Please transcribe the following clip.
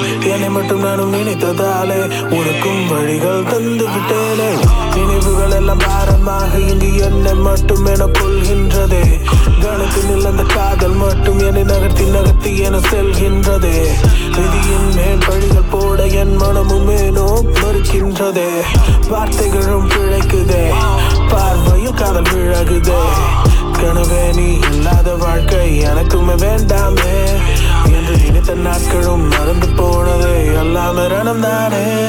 என்னை மட்டும் நானும் நினைத்ததாலே உனக்கும் வழிகள் தந்து விட்டேனே நினைவுகள் எல்லாம் பாரமாக இங்கு என்னை மட்டும் என கொள்கின்றதே கணக்கு அந்த காதல் மட்டும் என்னை நகர்த்தி நகர்த்தி என செல்கின்றதே விதியின் மேல் பழிகள் போட என் மனமும் ஏனோ மறுக்கின்றதே வார்த்தைகளும் பிழைக்குதே பார்வையில் காதல் விழகுதே கனவே நீ இல்லாத வாழ்க்கை எனக்குமே வேண்டாமே என்று நினைத்த நாட்களும் மறந்து போனதே எல்லாம் மரணம் தானே